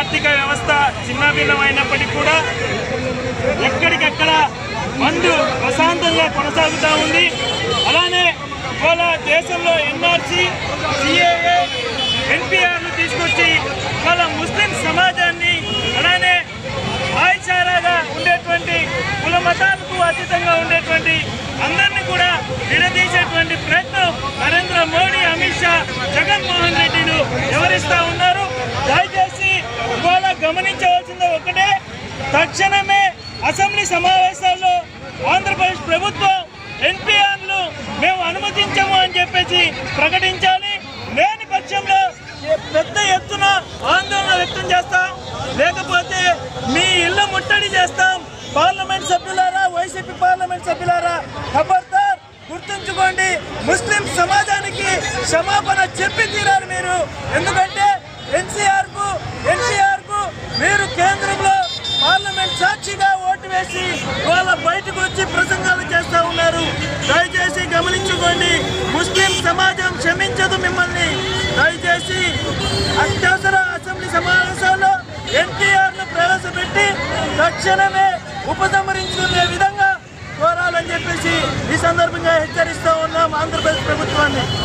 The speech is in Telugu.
ఆర్థిక వ్యవస్థ చిన్నాభిన్నమైనప్పటికీ కూడా ఎక్కడికెక్కడ బంద్ ప్రశాంతంగా కొనసాగుతూ ఉంది అలానే ఇవాళ దేశంలో ఎన్ఆర్సీ సిఏఏ ఎన్పిఆర్ను తీసుకొచ్చి ఇవాళ ముస్లిం సమాజాన్ని అలానే భాయిచారాగా ఉండేటువంటి కుల మతాలకు అతీతంగా ఉండేటువంటి అందరినీ కూడా విడదీసేటువంటి ప్రయత్నం నరేంద్ర మోడీ అమిత్ షా జగన్మోహన్ రెడ్డిలు వివరిస్తా ఉన్నారు దయచేసి ఇవాళ గమనించవలసింది ఒకటే తక్షణమే అసెంబ్లీ సమావేశాల్లో ఆంధ్రప్రదేశ్ ప్రభుత్వం ఎన్పిఆర్లు మేము అనుమతించము అని చెప్పేసి ప్రకటించాలి లేని పక్షంలో పెద్ద ఎత్తున ఆందోళన వ్యక్తం చేస్తాం లేకపోతే మీ ఇళ్ళ ముట్టడి చేస్తాం పార్లమెంట్ సభ్యులారా వైసీపీ పార్లమెంట్ సభ్యులారా ఖబర్దార్ గుర్తుంచుకోండి ముస్లిం సమాజానికి క్షమాపణ చెప్పి తీరాలి మీరు ఎందుకంటే ఎన్సీఆర్ కు ఎన్టీఆర్ కు మీరు కేంద్రంలో పార్లమెంట్ సాక్షిగా ఓటు వేసి వాళ్ళ బయటకు వచ్చి ప్రసంగాలు చేస్తా ఉన్నారు దయచేసి గమనించుకోండి ముస్లిం సమాజం క్షమించదు మిమ్మల్ని దయచేసి అత్యవసర అసెంబ్లీ సమావేశాల్లో ఎన్టీఆర్ ను ప్రవేశపెట్టి తక్షణమే ఉపసంహరించుకునే విధంగా కోరాలని చెప్పేసి ఈ సందర్భంగా హెచ్చరిస్తా ఉన్నాం ఆంధ్రప్రదేశ్ ప్రభుత్వాన్ని